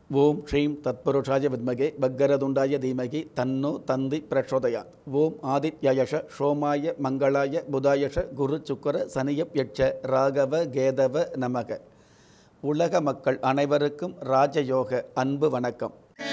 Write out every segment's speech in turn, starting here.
ஓம் ஸ்ரீம் தத்புருஷாய வித்மகே பக்கரதுண்டாய தீமகி தன்னோ தந்தி பிரச்சோதயாத் ஓம் ஆதித்யயஷ சோமாய மங்களாய புதாயஷ குரு சுக்கர சனியப் யட்ச ராகவ கேதவ நமக உலக மக்கள் அனைவருக்கும் ராஜயோக அன்பு வணக்கம்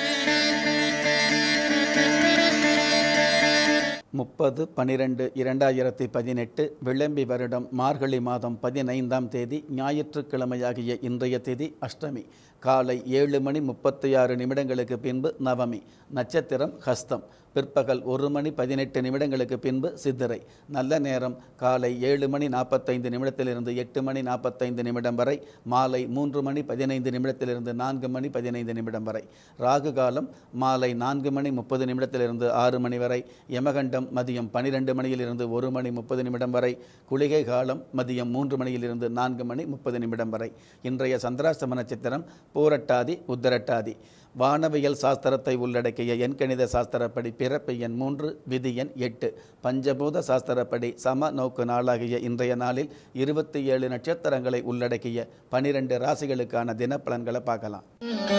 முப்பது பனிரெண்டு இரண்டாயிரத்தி பதினெட்டு விளம்பி வருடம் மார்கழி மாதம் பதினைந்தாம் தேதி ஞாயிற்றுக்கிழமையாகிய இன்றைய தேதி அஷ்டமி காலை ஏழு மணி முப்பத்தி ஆறு நிமிடங்களுக்கு பின்பு நவமி நட்சத்திரம் ஹஸ்தம் பிற்பகல் ஒரு மணி பதினெட்டு நிமிடங்களுக்கு பின்பு சித்திரை நல்ல நேரம் காலை ஏழு மணி நாற்பத்தைந்து நிமிடத்திலிருந்து எட்டு மணி நாற்பத்தைந்து நிமிடம் வரை மாலை மூன்று மணி பதினைந்து நிமிடத்திலிருந்து நான்கு மணி பதினைந்து நிமிடம் வரை ராகு காலம் மாலை நான்கு மணி முப்பது நிமிடத்திலிருந்து ஆறு மணி வரை யமகண்டம் மதியம் பனிரெண்டு மணியிலிருந்து ஒரு மணி முப்பது நிமிடம் வரை குளிகை காலம் மதியம் மூன்று மணியிலிருந்து நான்கு மணி முப்பது நிமிடம் வரை இன்றைய சந்திராஷ்டம நட்சத்திரம் பூரட்டாதி உத்தரட்டாதி வானவியல் சாஸ்திரத்தை உள்ளடக்கிய எண்கணித சாஸ்திரப்படி பிறப்பு எண் மூன்று விதி எண் எட்டு பஞ்சபூத சாஸ்திரப்படி சம நோக்கு நாளாகிய இன்றைய நாளில் இருபத்தி ஏழு நட்சத்திரங்களை உள்ளடக்கிய பனிரெண்டு ராசிகளுக்கான தினப்பலன்களை பார்க்கலாம்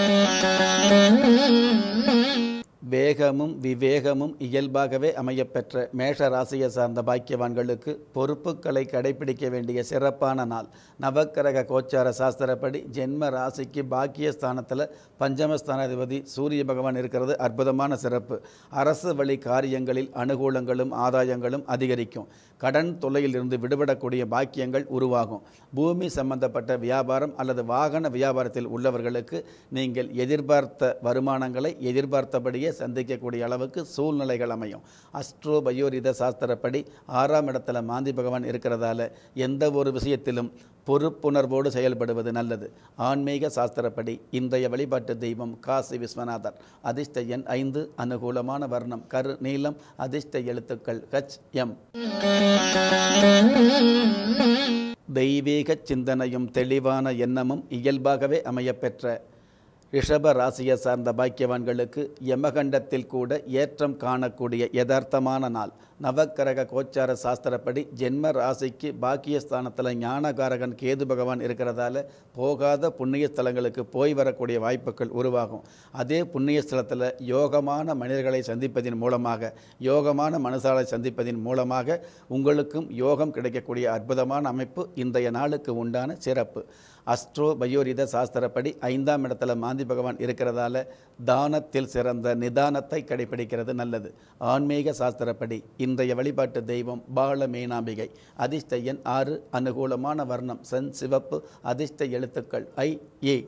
வேகமும் விவேகமும் இயல்பாகவே அமையப்பெற்ற மேஷ ராசியை சார்ந்த பாக்கியவான்களுக்கு பொறுப்புகளை கடைபிடிக்க வேண்டிய சிறப்பான நாள் நவக்கிரக கோச்சார சாஸ்திரப்படி ஜென்ம ராசிக்கு பாக்கியஸ்தானத்தில் பஞ்சமஸ்தானாதிபதி சூரிய பகவான் இருக்கிறது அற்புதமான சிறப்பு அரசு வழி காரியங்களில் அனுகூலங்களும் ஆதாயங்களும் அதிகரிக்கும் கடன் தொல்லையிலிருந்து விடுபடக்கூடிய பாக்கியங்கள் உருவாகும் பூமி சம்பந்தப்பட்ட வியாபாரம் அல்லது வாகன வியாபாரத்தில் உள்ளவர்களுக்கு நீங்கள் எதிர்பார்த்த வருமானங்களை எதிர்பார்த்தபடியே சந்திக்கக்கூடிய அளவுக்கு சூழ்நிலைகள் அமையும் அஸ்ட்ரோ பயோரித சாஸ்திரப்படி ஆறாம் இடத்துல மாந்தி பகவான் இருக்கிறதால எந்த ஒரு விஷயத்திலும் பொறுப்புணர்வோடு செயல்படுவது நல்லது ஆன்மீக சாஸ்திரப்படி இன்றைய வழிபாட்டு தெய்வம் காசி விஸ்வநாதர் அதிர்ஷ்ட எண் ஐந்து அனுகூலமான வர்ணம் கரு நீளம் அதிர்ஷ்ட எழுத்துக்கள் ஹச் எம் தெய்வீக சிந்தனையும் தெளிவான எண்ணமும் இயல்பாகவே அமையப்பெற்ற ரிஷப ராசியை சார்ந்த பாக்கியவான்களுக்கு யமகண்டத்தில் கூட ஏற்றம் காணக்கூடிய யதார்த்தமான நாள் நவக்கிரக கோச்சார சாஸ்திரப்படி ஜென்ம ராசிக்கு பாக்கியஸ்தானத்தில் ஞானகாரகன் கேது பகவான் இருக்கிறதால போகாத புண்ணிய ஸ்தலங்களுக்கு போய் வரக்கூடிய வாய்ப்புகள் உருவாகும் அதே புண்ணிய ஸ்தலத்தில் யோகமான மனிதர்களை சந்திப்பதின் மூலமாக யோகமான மனுஷாலை சந்திப்பதின் மூலமாக உங்களுக்கும் யோகம் கிடைக்கக்கூடிய அற்புதமான அமைப்பு இன்றைய நாளுக்கு உண்டான சிறப்பு அஸ்ட்ரோ பயோரித சாஸ்திரப்படி ஐந்தாம் இடத்துல மாந்தி பகவான் இருக்கிறதால தானத்தில் சிறந்த நிதானத்தை கடைபிடிக்கிறது நல்லது ஆன்மீக சாஸ்திரப்படி இன்றைய வழிபாட்டு தெய்வம் பால மீனாம்பிகை அதிர்ஷ்ட எண் ஆறு அனுகூலமான வர்ணம் சென் சிவப்பு அதிர்ஷ்ட எழுத்துக்கள் ஐ ஏ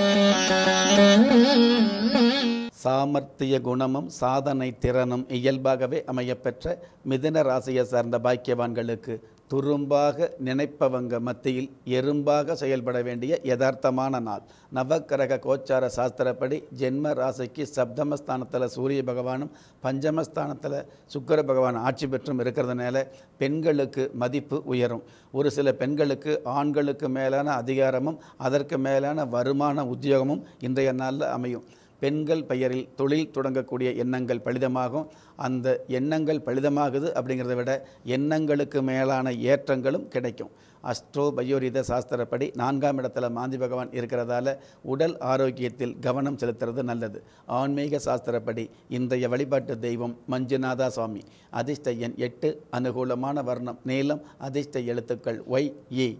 சாமர்த்திய குணமும் சாதனை திறனும் இயல்பாகவே அமையப்பெற்ற மிதுன ராசியை சார்ந்த பாக்கியவான்களுக்கு துரும்பாக நினைப்பவங்க மத்தியில் எறும்பாக செயல்பட வேண்டிய யதார்த்தமான நாள் நவக்கிரக கோச்சார சாஸ்திரப்படி ஜென்ம ராசிக்கு சப்தமஸ்தானத்தில் சூரிய பகவானும் பஞ்சமஸ்தானத்தில் சுக்கர பகவான் ஆட்சி பெற்றும் இருக்கிறதுனால பெண்களுக்கு மதிப்பு உயரும் ஒரு சில பெண்களுக்கு ஆண்களுக்கு மேலான அதிகாரமும் அதற்கு மேலான வருமான உத்தியோகமும் இன்றைய நாளில் அமையும் பெண்கள் பெயரில் தொழில் தொடங்கக்கூடிய எண்ணங்கள் பலிதமாகும் அந்த எண்ணங்கள் பலிதமாகுது அப்படிங்கிறத விட எண்ணங்களுக்கு மேலான ஏற்றங்களும் கிடைக்கும் அஸ்ட்ரோ பயோரித சாஸ்திரப்படி நான்காம் இடத்துல மாந்தி பகவான் இருக்கிறதால உடல் ஆரோக்கியத்தில் கவனம் செலுத்துறது நல்லது ஆன்மீக சாஸ்திரப்படி இன்றைய வழிபாட்டு தெய்வம் மஞ்சுநாதா சுவாமி அதிர்ஷ்ட எண் எட்டு அனுகூலமான வர்ணம் நீளம் அதிர்ஷ்ட எழுத்துக்கள் ஒய் ஏ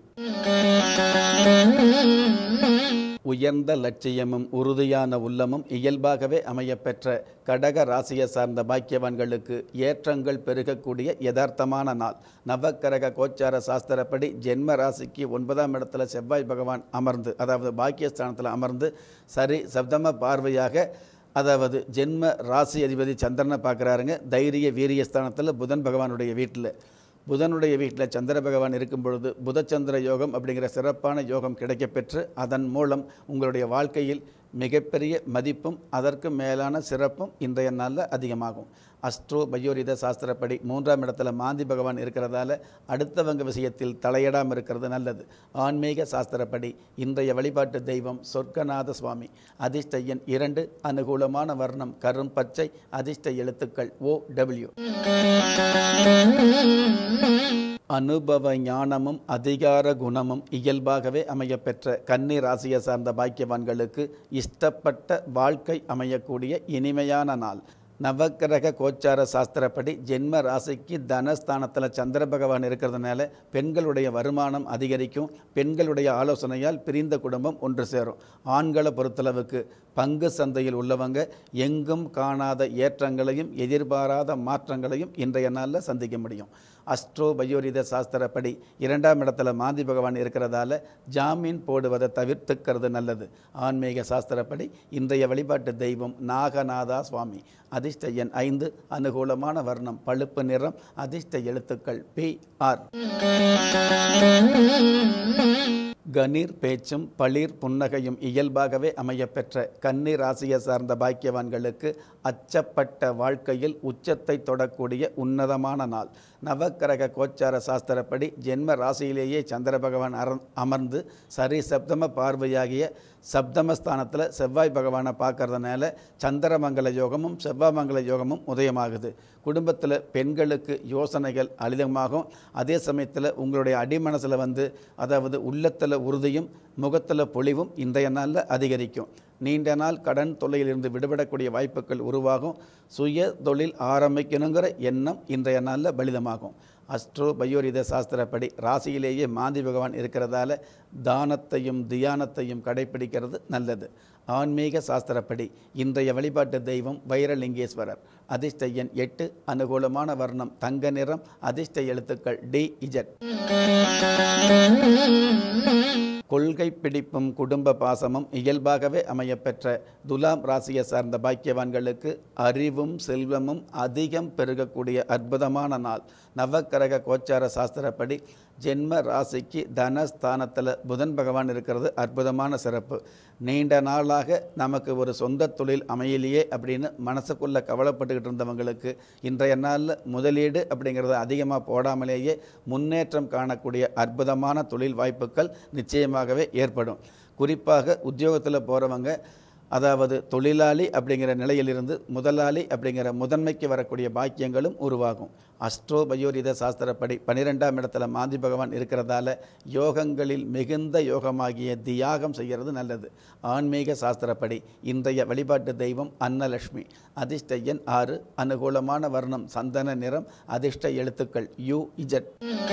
உயர்ந்த லட்சியமும் உறுதியான உள்ளமும் இயல்பாகவே அமையப்பெற்ற கடக ராசியை சார்ந்த பாக்கியவான்களுக்கு ஏற்றங்கள் பெருகக்கூடிய யதார்த்தமான நாள் நவக்கரக கோச்சார சாஸ்திரப்படி ஜென்ம ராசிக்கு ஒன்பதாம் இடத்துல செவ்வாய் பகவான் அமர்ந்து அதாவது பாக்கியஸ்தானத்தில் அமர்ந்து சரி சப்தம பார்வையாக அதாவது ஜென்ம ராசி அதிபதி சந்திரனை பார்க்குறாருங்க தைரிய வீரியஸ்தானத்தில் புதன் பகவானுடைய வீட்டில் புதனுடைய வீட்டில் சந்திர பகவான் இருக்கும் பொழுது புதச்சந்திர யோகம் அப்படிங்கிற சிறப்பான யோகம் கிடைக்கப்பெற்று அதன் மூலம் உங்களுடைய வாழ்க்கையில் மிகப்பெரிய மதிப்பும் அதற்கு மேலான சிறப்பும் இன்றைய நாளில் அதிகமாகும் அஸ்ட்ரோ பயோரித சாஸ்திரப்படி மூன்றாம் இடத்துல மாந்தி பகவான் இருக்கிறதால அடுத்தவங்க விஷயத்தில் தலையிடாமல் இருக்கிறது நல்லது ஆன்மீக சாஸ்திரப்படி இன்றைய வழிபாட்டு தெய்வம் சொர்க்கநாத சுவாமி அதிர்ஷ்ட எண் இரண்டு அனுகூலமான வர்ணம் கரும் பச்சை அதிர்ஷ்ட எழுத்துக்கள் ஓ டபிள்யூ அனுபவ ஞானமும் அதிகார குணமும் இயல்பாகவே அமையப்பெற்ற கன்னி ராசியை சார்ந்த பாக்கியவான்களுக்கு இஷ்டப்பட்ட வாழ்க்கை அமையக்கூடிய இனிமையான நாள் நவக்கிரக கோச்சார சாஸ்திரப்படி ஜென்ம ராசிக்கு தனஸ்தானத்தில் சந்திர பகவான் இருக்கிறதுனால பெண்களுடைய வருமானம் அதிகரிக்கும் பெண்களுடைய ஆலோசனையால் பிரிந்த குடும்பம் ஒன்று சேரும் ஆண்களை பொறுத்தளவுக்கு பங்கு சந்தையில் உள்ளவங்க எங்கும் காணாத ஏற்றங்களையும் எதிர்பாராத மாற்றங்களையும் இன்றைய நாளில் சந்திக்க முடியும் அஸ்ட்ரோ பயோரித சாஸ்திரப்படி இரண்டாம் இடத்துல மாந்தி பகவான் இருக்கிறதால ஜாமீன் போடுவதை தவிர்த்துக்கிறது நல்லது ஆன்மீக சாஸ்திரப்படி இன்றைய வழிபாட்டு தெய்வம் நாகநாதா சுவாமி அதிர்ஷ்ட எண் ஐந்து அனுகூலமான வர்ணம் பழுப்பு நிறம் அதிர்ஷ்ட எழுத்துக்கள் பி ஆர் கணீர் பேச்சும் பளிர் புன்னகையும் இயல்பாகவே அமையப்பெற்ற கன்னி ராசியை சார்ந்த பாக்கியவான்களுக்கு அச்சப்பட்ட வாழ்க்கையில் உச்சத்தை தொடக்கூடிய உன்னதமான நாள் நவக்கிரக கோச்சார சாஸ்திரப்படி ஜென்ம ராசியிலேயே சந்திர பகவான் அர அமர்ந்து சரி சப்தம பார்வையாகிய சப்தமஸ்தானத்தில் செவ்வாய் பகவானை பார்க்கறதுனால சந்திரமங்கல யோகமும் செவ்வாமங்கல யோகமும் உதயமாகுது குடும்பத்தில் பெண்களுக்கு யோசனைகள் அதிகமாகும் அதே சமயத்தில் உங்களுடைய அடிமனசில் வந்து அதாவது உள்ளத்தில் உறுதியும் முகத்தில் பொலிவும் இன்றைய நாளில் அதிகரிக்கும் நீண்ட நாள் கடன் தொல்லையிலிருந்து விடுபடக்கூடிய வாய்ப்புகள் உருவாகும் சுய தொழில் ஆரம்பிக்கணுங்கிற எண்ணம் இன்றைய நாளில் பலிதமாகும் அஸ்ட்ரோ பயோரித சாஸ்திரப்படி ராசியிலேயே மாந்தி பகவான் இருக்கிறதால தானத்தையும் தியானத்தையும் கடைபிடிக்கிறது நல்லது ஆன்மீக சாஸ்திரப்படி இன்றைய வழிபாட்டு தெய்வம் வைரலிங்கேஸ்வரர் அதிர்ஷ்ட எண் எட்டு அனுகூலமான வர்ணம் தங்க நிறம் அதிர்ஷ்ட எழுத்துக்கள் டி இஜட் கொள்கை பிடிப்பும் குடும்ப பாசமும் இயல்பாகவே அமையப்பெற்ற துலாம் ராசியை சார்ந்த பாக்கியவான்களுக்கு அறிவும் செல்வமும் அதிகம் பெருகக்கூடிய அற்புதமான நாள் நவக்கிரக கோச்சார சாஸ்திரப்படி ஜென்ம ராசிக்கு தனஸ்தானத்தில் புதன் பகவான் இருக்கிறது அற்புதமான சிறப்பு நீண்ட நாளாக நமக்கு ஒரு சொந்த தொழில் அமையலையே அப்படின்னு மனசுக்குள்ளே கவலைப்பட்டுக்கிட்டு இருந்தவங்களுக்கு இன்றைய நாளில் முதலீடு அப்படிங்கிறத அதிகமாக போடாமலேயே முன்னேற்றம் காணக்கூடிய அற்புதமான தொழில் வாய்ப்புகள் நிச்சயமாகவே ஏற்படும் குறிப்பாக உத்தியோகத்தில் போகிறவங்க அதாவது தொழிலாளி அப்படிங்கிற நிலையிலிருந்து முதலாளி அப்படிங்கிற முதன்மைக்கு வரக்கூடிய பாக்கியங்களும் உருவாகும் அஸ்ட்ரோ பயோரித சாஸ்திரப்படி பன்னிரெண்டாம் இடத்துல மாந்தி பகவான் இருக்கிறதால யோகங்களில் மிகுந்த யோகமாகிய தியாகம் செய்கிறது நல்லது ஆன்மீக சாஸ்திரப்படி இன்றைய வழிபாட்டு தெய்வம் அன்னலட்சுமி அதிர்ஷ்ட எண் ஆறு அனுகூலமான வர்ணம் சந்தன நிறம் அதிர்ஷ்ட எழுத்துக்கள் யு இஜட்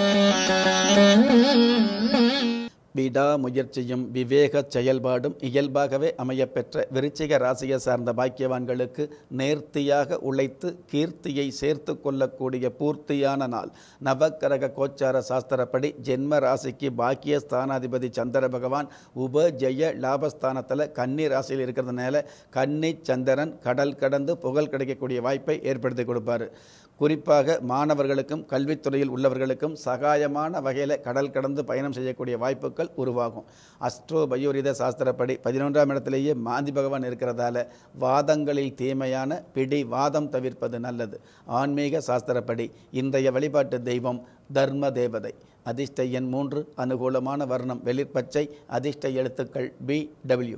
விடாமுயற்சியும் விவேக செயல்பாடும் இயல்பாகவே அமையப்பெற்ற விருச்சிக ராசியை சார்ந்த பாக்கியவான்களுக்கு நேர்த்தியாக உழைத்து கீர்த்தியை சேர்த்து கொள்ளக்கூடிய பூர்த்தியான நாள் நவக்கிரக கோச்சார சாஸ்திரப்படி ஜென்ம ராசிக்கு பாக்கிய ஸ்தானாதிபதி சந்திர பகவான் உப ஜெய லாபஸ்தானத்தில் கன்னி ராசியில் இருக்கிறதுனால கன்னி சந்திரன் கடல் கடந்து புகழ் கிடைக்கக்கூடிய வாய்ப்பை ஏற்படுத்தி கொடுப்பாரு குறிப்பாக மாணவர்களுக்கும் கல்வித்துறையில் உள்ளவர்களுக்கும் சகாயமான வகையில் கடல் கடந்து பயணம் செய்யக்கூடிய வாய்ப்புகள் உருவாகும் அஸ்ட்ரோ பயோரித சாஸ்திரப்படி பதினொன்றாம் இடத்திலேயே மாந்தி பகவான் இருக்கிறதால வாதங்களில் தீமையான பிடி வாதம் தவிர்ப்பது நல்லது ஆன்மீக சாஸ்திரப்படி இன்றைய வழிபாட்டு தெய்வம் தர்ம தேவதை அதிர்ஷ்ட எண் மூன்று அனுகூலமான வர்ணம் வெளிர்பச்சை அதிர்ஷ்ட எழுத்துக்கள் பி டபிள்யூ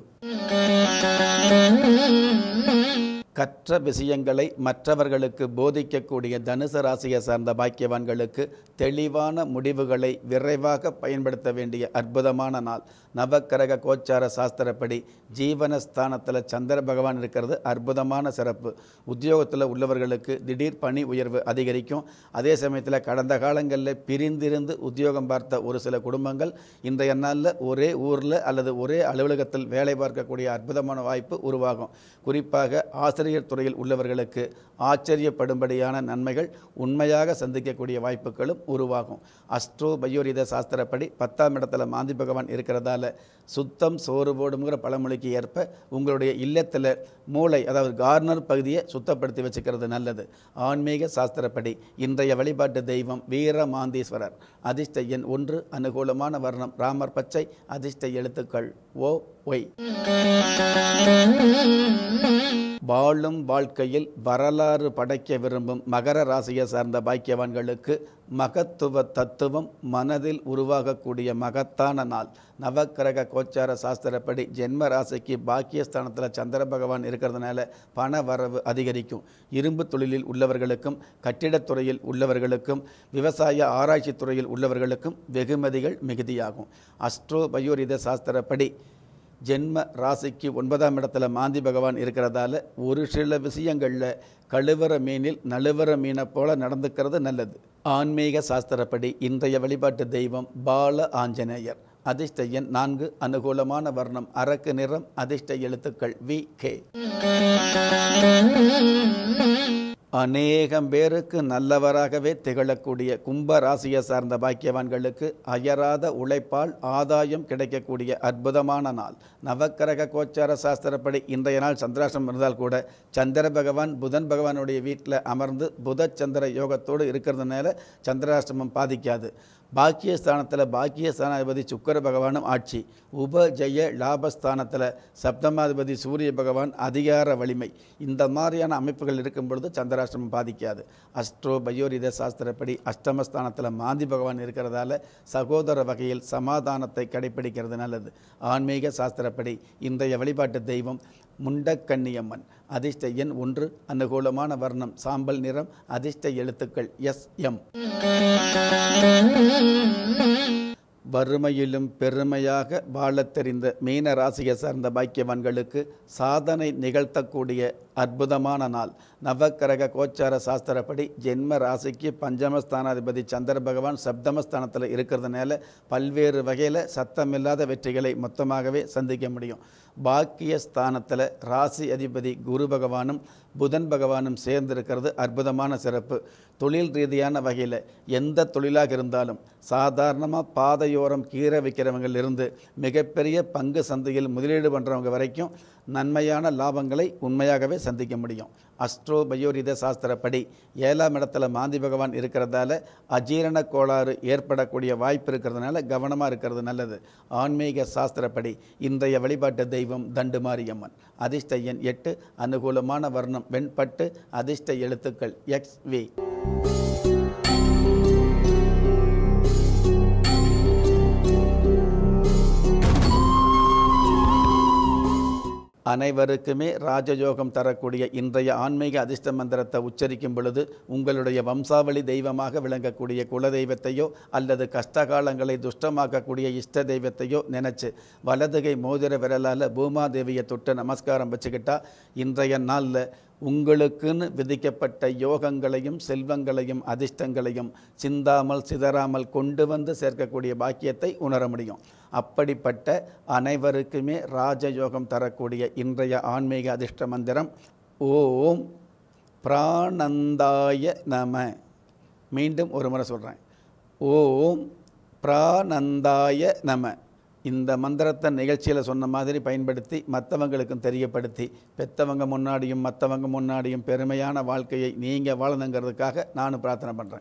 கற்ற விஷயங்களை மற்றவர்களுக்கு போதிக்கக்கூடிய தனுசு ராசியை சார்ந்த பாக்கியவான்களுக்கு தெளிவான முடிவுகளை விரைவாக பயன்படுத்த வேண்டிய அற்புதமான நாள் நவக்கிரக கோச்சார சாஸ்திரப்படி ஜீவனஸ்தானத்தில் சந்திர பகவான் இருக்கிறது அற்புதமான சிறப்பு உத்தியோகத்தில் உள்ளவர்களுக்கு திடீர் பணி உயர்வு அதிகரிக்கும் அதே சமயத்தில் கடந்த காலங்களில் பிரிந்திருந்து உத்தியோகம் பார்த்த ஒரு சில குடும்பங்கள் இன்றைய நாளில் ஒரே ஊரில் அல்லது ஒரே அலுவலகத்தில் வேலை பார்க்கக்கூடிய அற்புதமான வாய்ப்பு உருவாகும் குறிப்பாக ஆசிரியர் துறையில் உள்ளவர்களுக்கு ஆச்சரியப்படும்படியான நன்மைகள் உண்மையாக சந்திக்கக்கூடிய வாய்ப்புகளும் உருவாகும் அஸ்ட்ரோ பயோரித சாஸ்திரப்படி பத்தாம் இடத்துல மாந்தி பகவான் இருக்கிறதால சுத்தம் சோறு போடுங்கிற பழமொழிக்கு ஏற்ப உங்களுடைய இல்லத்தில் மூளை அதாவது கார்னர் பகுதியை சுத்தப்படுத்தி வச்சுக்கிறது நல்லது ஆன்மீக சாஸ்திரப்படி இன்றைய வழிபாட்டு தெய்வம் வீரமாந்தீஸ்வரர் அதிர்ஷ்ட எண் ஒன்று அனுகூலமான வர்ணம் ராமர் பச்சை அதிர்ஷ்ட எழுத்துக்கள் ஓ ஒய் வாழும் வாழ்க்கையில் வரலாறு படைக்க விரும்பும் மகர ராசியை சார்ந்த பாக்கியவான்களுக்கு மகத்துவ தத்துவம் மனதில் உருவாகக்கூடிய மகத்தான நாள் நவக்கிரக கோச்சார சாஸ்திரப்படி ஜென்ம ராசிக்கு பாக்கியஸ்தானத்தில் சந்திர பகவான் இருக்கிறதுனால பண வரவு அதிகரிக்கும் இரும்பு தொழிலில் உள்ளவர்களுக்கும் கட்டிடத்துறையில் உள்ளவர்களுக்கும் விவசாய ஆராய்ச்சி துறையில் உள்ளவர்களுக்கும் வெகுமதிகள் மிகுதியாகும் அஸ்ட்ரோ பயோரித சாஸ்திரப்படி ஜென்ம ராசிக்கு ஒன்பதாம் இடத்துல மாந்தி பகவான் இருக்கிறதால ஒரு சில விஷயங்களில் கழுவற மீனில் நழுவற மீனை போல நடந்துக்கிறது நல்லது ஆன்மீக சாஸ்திரப்படி இன்றைய வழிபாட்டு தெய்வம் பால ஆஞ்சநேயர் அதிர்ஷ்ட எண் நான்கு அனுகூலமான வர்ணம் அரக்கு நிறம் அதிர்ஷ்ட எழுத்துக்கள் வி கே அநேகம் பேருக்கு நல்லவராகவே திகழக்கூடிய கும்ப ராசியை சார்ந்த பாக்கியவான்களுக்கு அயராத உழைப்பால் ஆதாயம் கிடைக்கக்கூடிய அற்புதமான நாள் நவக்கிரக கோச்சார சாஸ்திரப்படி இன்றைய நாள் சந்திராஷ்டிரம் இருந்தால் கூட சந்திர பகவான் புதன் பகவானுடைய வீட்டில் அமர்ந்து புத சந்திர யோகத்தோடு இருக்கிறதுனால சந்திராஷ்டிரமம் பாதிக்காது பாக்கியஸ்தானத்தில் பாக்கியஸ்தானாதிபதி சுக்கர பகவானும் ஆட்சி உபஜய லாபஸ்தானத்தில் சப்தமாதிபதி சூரிய பகவான் அதிகார வலிமை இந்த மாதிரியான அமைப்புகள் இருக்கும் பொழுது சந்திராஷ்டிரமம் பாதிக்காது அஸ்ட்ரோ பயோரித சாஸ்திரப்படி அஷ்டமஸ்தானத்தில் மாந்தி பகவான் இருக்கிறதால சகோதர வகையில் சமாதானத்தை கடைப்பிடிக்கிறது நல்லது ஆன்மீக சாஸ்திரப்படி இன்றைய வழிபாட்டு தெய்வம் முண்டக்கன்னியம்மன் அதிர்ஷ்ட எண் ஒன்று அனுகூலமான வர்ணம் சாம்பல் நிறம் அதிர்ஷ்ட எழுத்துக்கள் எஸ் எம் வறுமையிலும் பெருமையாக வாழத் தெரிந்த மீன ராசியை சார்ந்த பாக்கியவான்களுக்கு சாதனை நிகழ்த்தக்கூடிய அற்புதமான நாள் நவக்கிரக கோச்சார சாஸ்திரப்படி ஜென்ம ராசிக்கு பஞ்சமஸ்தானாதிபதி சந்திர பகவான் சப்தமஸ்தானத்தில் இருக்கிறதுனால பல்வேறு வகையில் சத்தமில்லாத வெற்றிகளை மொத்தமாகவே சந்திக்க முடியும் பாக்கிய ஸ்தானத்தில் ராசி அதிபதி குரு பகவானும் புதன் பகவானும் சேர்ந்திருக்கிறது அற்புதமான சிறப்பு தொழில் ரீதியான வகையில் எந்த தொழிலாக இருந்தாலும் சாதாரணமாக பாதையோரம் கீரை விற்கிறவங்கள் இருந்து மிகப்பெரிய பங்கு சந்தையில் முதலீடு பண்ணுறவங்க வரைக்கும் நன்மையான லாபங்களை உண்மையாகவே சந்திக்க முடியும் அஸ்ட்ரோ பயோரித சாஸ்திரப்படி ஏழாம் இடத்துல மாந்தி பகவான் இருக்கிறதால அஜீரண கோளாறு ஏற்படக்கூடிய வாய்ப்பு இருக்கிறதுனால கவனமாக இருக்கிறது நல்லது ஆன்மீக சாஸ்திரப்படி இன்றைய வழிபாட்டு தெய்வம் தண்டுமாரியம்மன் அதிர்ஷ்ட எண் எட்டு அனுகூலமான வர்ணம் வெண்பட்டு அதிர்ஷ்ட எழுத்துக்கள் எக்ஸ் வி அனைவருக்குமே ராஜயோகம் தரக்கூடிய இன்றைய ஆன்மீக அதிர்ஷ்ட மந்திரத்தை உச்சரிக்கும் பொழுது உங்களுடைய வம்சாவளி தெய்வமாக விளங்கக்கூடிய குலதெய்வத்தையோ அல்லது கஷ்டகாலங்களை துஷ்டமாக்கக்கூடிய இஷ்ட தெய்வத்தையோ நினச்சி வலதுகை மோதிர விரலால் பூமாதேவியை தொட்டு நமஸ்காரம் வச்சுக்கிட்டா இன்றைய நாளில் உங்களுக்குன்னு விதிக்கப்பட்ட யோகங்களையும் செல்வங்களையும் அதிர்ஷ்டங்களையும் சிந்தாமல் சிதறாமல் கொண்டு வந்து சேர்க்கக்கூடிய பாக்கியத்தை உணர முடியும் அப்படிப்பட்ட அனைவருக்குமே ராஜயோகம் தரக்கூடிய இன்றைய ஆன்மீக அதிர்ஷ்ட மந்திரம் ஓம் பிராணந்தாய நம மீண்டும் ஒரு முறை சொல்கிறேன் ஓம் பிராணந்தாய நம இந்த மந்திரத்தை நிகழ்ச்சியில் சொன்ன மாதிரி பயன்படுத்தி மற்றவங்களுக்கும் தெரியப்படுத்தி பெற்றவங்க முன்னாடியும் மற்றவங்க முன்னாடியும் பெருமையான வாழ்க்கையை நீங்கள் வாழணுங்கிறதுக்காக நானும் பிரார்த்தனை பண்ணுறேன்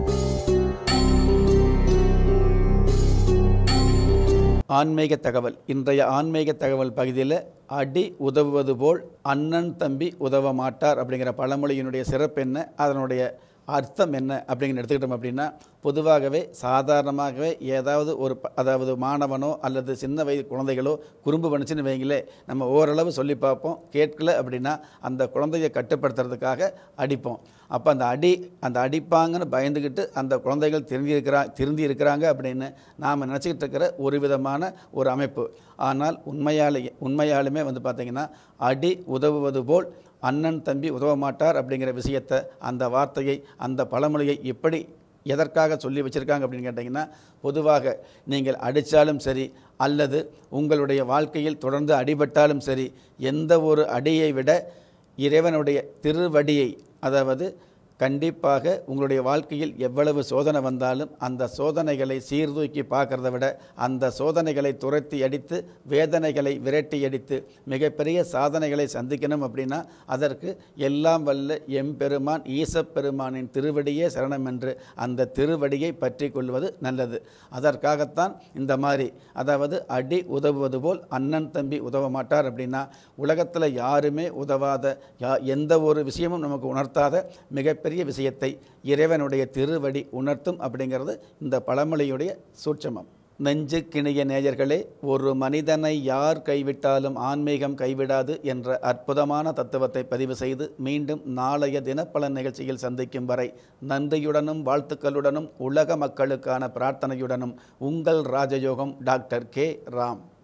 ஆன்மீக தகவல் இன்றைய ஆன்மீக தகவல் பகுதியில் அடி உதவுவது போல் அண்ணன் தம்பி உதவ மாட்டார் அப்படிங்கிற பழமொழியினுடைய சிறப்பு என்ன அதனுடைய அர்த்தம் என்ன அப்படிங்கிற எடுத்துக்கிட்டோம் அப்படின்னா பொதுவாகவே சாதாரணமாகவே ஏதாவது ஒரு ப- அதாவது மாணவனோ அல்லது சின்ன வயது குழந்தைகளோ குறும்பு பண்ணுச்சுன்னு வைங்களே நம்ம ஓரளவு சொல்லி பார்ப்போம் கேட்கல அப்படின்னா அந்த குழந்தையை கட்டுப்படுத்துறதுக்காக அடிப்போம் அப்போ அந்த அடி அந்த அடிப்பாங்கன்னு பயந்துக்கிட்டு அந்த குழந்தைகள் திருந்தி இருக்கிறா திருந்தி இருக்கிறாங்க அப்படின்னு நாம் நினச்சிக்கிட்டு இருக்கிற ஒரு விதமான ஒரு அமைப்பு ஆனால் உண்மையாலேயே உண்மையாலுமே வந்து பார்த்திங்கன்னா அடி உதவுவது போல் அண்ணன் தம்பி உதவ மாட்டார் அப்படிங்கிற விஷயத்தை அந்த வார்த்தையை அந்த பழமொழியை எப்படி எதற்காக சொல்லி வச்சுருக்காங்க அப்படின்னு கேட்டிங்கன்னா பொதுவாக நீங்கள் அடித்தாலும் சரி அல்லது உங்களுடைய வாழ்க்கையில் தொடர்ந்து அடிபட்டாலும் சரி எந்த ஒரு அடியை விட இறைவனுடைய திருவடியை அதாவது கண்டிப்பாக உங்களுடைய வாழ்க்கையில் எவ்வளவு சோதனை வந்தாலும் அந்த சோதனைகளை சீர்தூக்கி பார்க்கறத விட அந்த சோதனைகளை துரத்தி அடித்து வேதனைகளை விரட்டி அடித்து மிகப்பெரிய சாதனைகளை சந்திக்கணும் அப்படின்னா அதற்கு எல்லாம் வல்ல எம்பெருமான் ஈசப்பெருமானின் திருவடியே சரணம் என்று அந்த திருவடியை பற்றி கொள்வது நல்லது அதற்காகத்தான் இந்த மாதிரி அதாவது அடி உதவுவது போல் அண்ணன் தம்பி உதவ மாட்டார் அப்படின்னா உலகத்தில் யாருமே உதவாத யா எந்த ஒரு விஷயமும் நமக்கு உணர்த்தாத மிகப்பெரிய விஷயத்தை இறைவனுடைய திருவடி உணர்த்தும் அப்படிங்கிறது இந்த பழமொழியுடைய சூட்சமம் நெஞ்சு கிணிய நேயர்களே ஒரு மனிதனை யார் கைவிட்டாலும் ஆன்மீகம் கைவிடாது என்ற அற்புதமான தத்துவத்தை பதிவு செய்து மீண்டும் நாளைய தினப்பலன் நிகழ்ச்சியில் சந்திக்கும் வரை நன்றியுடனும் வாழ்த்துக்களுடனும் உலக மக்களுக்கான பிரார்த்தனையுடனும் உங்கள் ராஜயோகம் டாக்டர் கே ராம்